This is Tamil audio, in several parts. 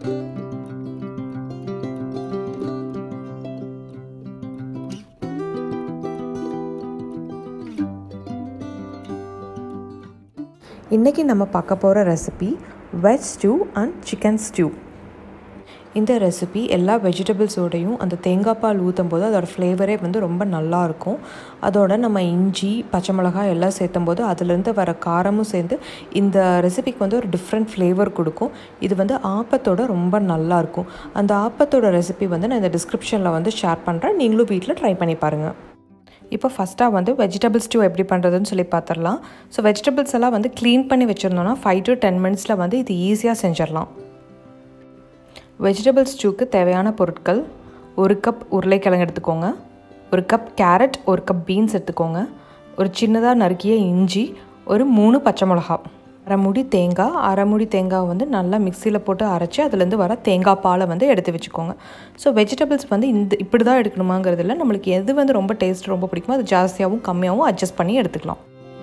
இன்றைக்கி நம்ம பார்க்க போகிற recipe veg stew and chicken stew இந்த ரெசிபி எல்லா வெஜிடபிள்ஸோடையும் அந்த தேங்காய் பால் ஊற்றும் போது அதோடய ஃப்ளேவரே வந்து ரொம்ப நல்லாயிருக்கும் அதோட நம்ம இஞ்சி பச்சை மிளகாய் எல்லாம் சேர்த்தும் போது அதுலேருந்து வர காரமும் சேர்ந்து இந்த ரெசிபிக்கு வந்து ஒரு டிஃப்ரெண்ட் ஃப்ளேவர் கொடுக்கும் இது வந்து ஆப்பத்தோட ரொம்ப நல்லாயிருக்கும் அந்த ஆப்பத்தோட ரெசிபி வந்து நான் இந்த டிஸ்கிரிப்ஷனில் வந்து ஷேர் பண்ணுறேன் நீங்களும் வீட்டில் ட்ரை பண்ணி பாருங்கள் இப்போ ஃபஸ்ட்டாக வந்து வெஜிடபிள் ஸ்டூ எப்படி பண்ணுறதுன்னு சொல்லி பார்த்துடலாம் ஸோ வெஜிடபிள்ஸ் எல்லாம் வந்து க்ளீன் பண்ணி வச்சுருந்தோன்னா ஃபைவ் டு டென் மினிட்ஸில் வந்து இது ஈஸியாக செஞ்சிடலாம் வெஜிடபிள் ஸ்டூக்கு தேவையான பொருட்கள் ஒரு கப் உருளைக்கிழங்கு எடுத்துக்கோங்க ஒரு கப் கேரட் ஒரு கப் பீன்ஸ் எடுத்துக்கோங்க ஒரு சின்னதாக நறுக்கிய இஞ்சி ஒரு மூணு பச்சை மிளகா அரை முடி தேங்காய் அரை முடி தேங்காய் வந்து நல்லா மிக்சியில் போட்டு அரைச்சி அதுலேருந்து வர தேங்காய் பாலை வந்து எடுத்து வச்சுக்கோங்க ஸோ வெஜிடபிள்ஸ் வந்து இந்த இப்படி தான் எடுக்கணுமாங்கிறது இல்லை நம்மளுக்கு எது வந்து ரொம்ப டேஸ்ட் ரொம்ப பிடிக்குமோ அது ஜாஸ்தியாகவும் கம்மியாகவும் அட்ஜஸ்ட் பண்ணி எடுத்துக்கலாம்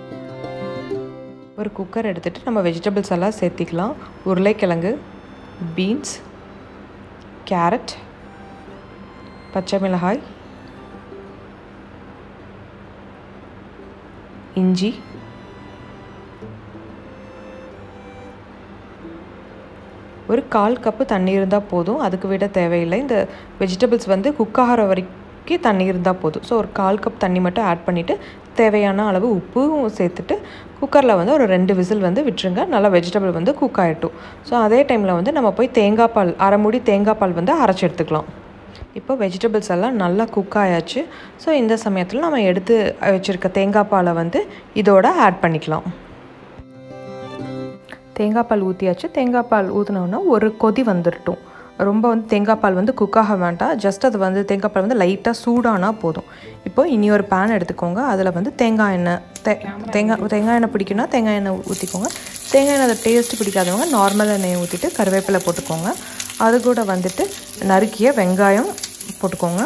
ஒரு குக்கர் எடுத்துகிட்டு நம்ம வெஜிடபிள்ஸ் எல்லாம் சேர்த்திக்கலாம் உருளைக்கிழங்கு பீன்ஸ் கேரட் பச்சை மிளகாய் இஞ்சி ஒரு கால் கப்பு தண்ணி இருந்தால் போதும் அதுக்கு விட தேவையில்லை இந்த வெஜிடபிள்ஸ் வந்து குக் ஆகிற வரைக்கும் தண்ணி இருந்தால் போதும் ஸோ ஒரு கால் கப் தண்ணி மட்டும் ஆட் பண்ணிவிட்டு தேவையான அளவு உப்பும் சேர்த்துட்டு குக்கரில் வந்து ஒரு ரெண்டு விசில் வந்து விட்டுருங்க நல்லா வெஜிடபிள் வந்து குக் ஆகிட்டும் ஸோ அதே டைமில் வந்து நம்ம போய் தேங்காய் பால் அரை மூடி தேங்காய் பால் வந்து அரைச்சி எடுத்துக்கலாம் இப்போ வெஜிடபிள்ஸ் எல்லாம் நல்லா குக் ஆயாச்சு ஸோ இந்த சமயத்தில் நம்ம எடுத்து வச்சுருக்க தேங்காய் பாலை வந்து இதோட ஆட் பண்ணிக்கலாம் தேங்காய் பால் ஊற்றியாச்சு தேங்காய் பால் ஊற்றினோன்னா ஒரு கொதி வந்துடட்டும் ரொம்ப வந்து தேங்காய் பால் வந்து குக் ஆக வேண்டாம் ஜஸ்ட் அது வந்து தேங்காய் பால் வந்து லைட்டாக சூடானால் போதும் இப்போ இனி ஒரு பேன் எடுத்துக்கோங்க அதில் வந்து தேங்காய் எண்ணெய் தே தேங்காய் தேங்காய் எண்ணெய் பிடிக்குன்னா தேங்காய் எண்ணெய் ஊற்றிக்கோங்க தேங்காய் எண்ணெய் டேஸ்ட் பிடிக்காதவங்க நார்மல் எண்ணெயை ஊற்றிட்டு கருவேப்பிலை போட்டுக்கோங்க அது கூட வந்துட்டு நறுக்கிய வெங்காயம் போட்டுக்கோங்க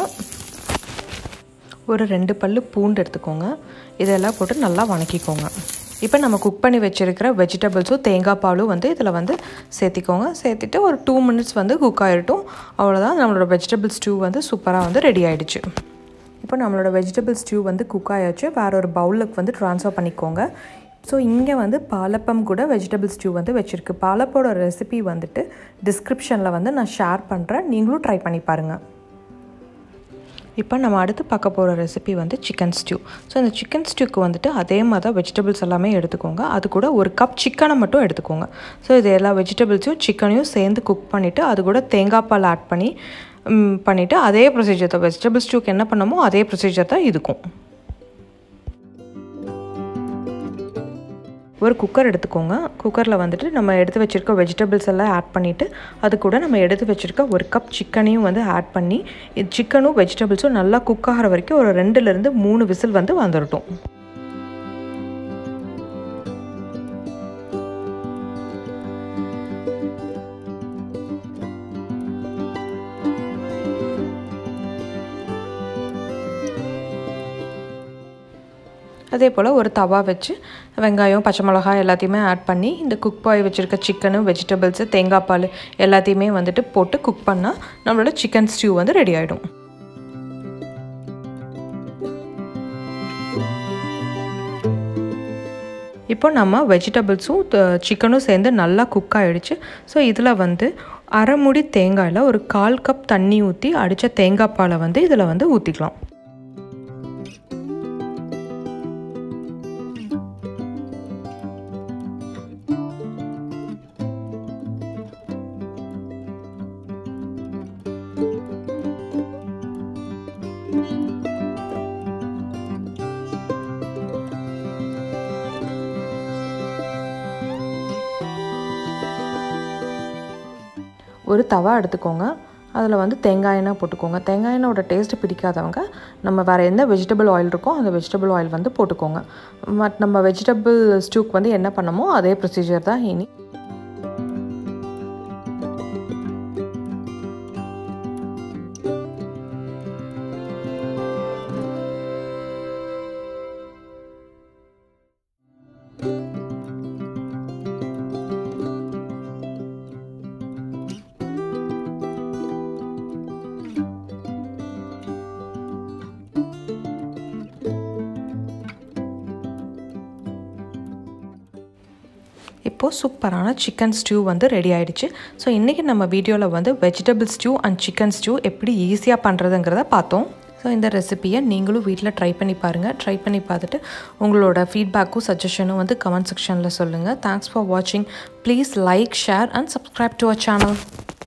ஒரு ரெண்டு பல் பூண்டு எடுத்துக்கோங்க இதெல்லாம் போட்டு நல்லா வணக்கிக்கோங்க இப்போ நம்ம குக் பண்ணி வச்சுருக்கிற வெஜிடபிள்ஸும் தேங்காய் பாலும் வந்து இதில் வந்து சேர்த்திக்கோங்க சேர்த்துட்டு ஒரு டூ மினிட்ஸ் வந்து குக் ஆகிடட்டும் அவ்வளோதான் நம்மளோட வெஜிடபிள் ஸ்டூ வந்து சூப்பராக வந்து ரெடி ஆகிடுச்சு இப்போ நம்மளோட வெஜிடபிள் ஸ்டூ வந்து குக் ஆயாச்சு வேறு ஒரு பவுலுக்கு வந்து ட்ரான்ஸ்ஃபர் பண்ணிக்கோங்க ஸோ இங்கே வந்து பாலப்பம் கூட வெஜிடபிள் ஸ்டூ வந்து வச்சுருக்கு பாலப்போட ரெசிபி வந்துட்டு டிஸ்கிரிப்ஷனில் வந்து நான் ஷேர் பண்ணுறேன் நீங்களும் ட்ரை பண்ணி பாருங்கள் இப்போ நம்ம அடுத்து பார்க்க போகிற ரெசிபி வந்து சிக்கன் ஸ்டியூ ஸோ இந்த சிக்கன் ஸ்டியூக்கு வந்துட்டு அதே மாதிரி தான் வெஜிடபிள்ஸ் எல்லாமே எடுத்துக்கோங்க அது கூட ஒரு கப் சிக்கனை மட்டும் எடுத்துக்கோங்க ஸோ இது எல்லா வெஜிடபிள்ஸையும் சிக்கனையும் சேர்ந்து குக் பண்ணிவிட்டு அது கூட தேங்காய் பால் ஆட் பண்ணி பண்ணிவிட்டு அதே ப்ரொசீஜர் தான் வெஜிடபிள் ஸ்டியூக்கு என்ன பண்ணமோ அதே ப்ரொசீஜர் தான் இதுக்கும் ஒரு குக்கர் எடுத்துக்கோங்க குக்கரில் வந்துட்டு நம்ம எடுத்து வச்சுருக்க வெஜிடபிள்ஸ் எல்லாம் ஆட் பண்ணிவிட்டு அது கூட நம்ம எடுத்து வச்சுருக்க ஒரு கப் சிக்கனையும் வந்து ஆட் பண்ணி இது சிக்கனும் வெஜிடபிள்ஸும் நல்லா குக் ஆகிற வரைக்கும் ஒரு ரெண்டுலேருந்து மூணு விசில் வந்து வந்துடட்டும் அதே போல் ஒரு தவா வச்சு வெங்காயம் பச்சை மிளகாய் எல்லாத்தையுமே ஆட் பண்ணி இந்த குக் பாய் வச்சுருக்க சிக்கனு வெஜிடபிள்ஸு தேங்காய் பால் எல்லாத்தையுமே வந்துட்டு போட்டு குக் பண்ணால் நம்மளோட சிக்கன் ஸ்டியூ வந்து ரெடி ஆகிடும் இப்போ நம்ம வெஜிடபிள்ஸும் சிக்கனும் சேர்ந்து நல்லா குக் ஆகிடுச்சு ஸோ இதில் வந்து அரை முடி தேங்காயில் ஒரு கால் கப் தண்ணி ஊற்றி அடித்த தேங்காய் பாலை வந்து இதில் வந்து ஊற்றிக்கலாம் ஒரு தவா எடுத்துக்கோங்க அதில் வந்து தேங்காய் எண்ணெய் போட்டுக்கோங்க தேங்காய் எண்ணெயோட டேஸ்ட்டு பிடிக்காதவங்க நம்ம வேறு எந்த வெஜிடபிள் ஆயில் இருக்கோ அந்த வெஜிடபிள் ஆயில் வந்து போட்டுக்கோங்க மட் நம்ம வெஜிடபிள் ஸ்டூக் வந்து என்ன பண்ணமோ அதே ப்ரொசீஜர் தான் இனி இப்போது சூப்பரான சிக்கன் ஸ்டியூ வந்து ரெடி ஆகிடுச்சு ஸோ இன்றைக்கி நம்ம வீடியோவில் வந்து vegetable stew and chicken stew எப்படி ஈஸியாக பண்ணுறதுங்கிறத பார்த்தோம் ஸோ இந்த ரெசிப்பியை நீங்களும் வீட்டில் ட்ரை பண்ணி பாருங்கள் ட்ரை பண்ணி பார்த்துட்டு உங்களோட ஃபீட்பேக்கும் சஜஷனும் வந்து கமெண்ட் செக்ஷனில் சொல்லுங்கள் தேங்க்ஸ் ஃபார் வாட்சிங் please like share and subscribe to our channel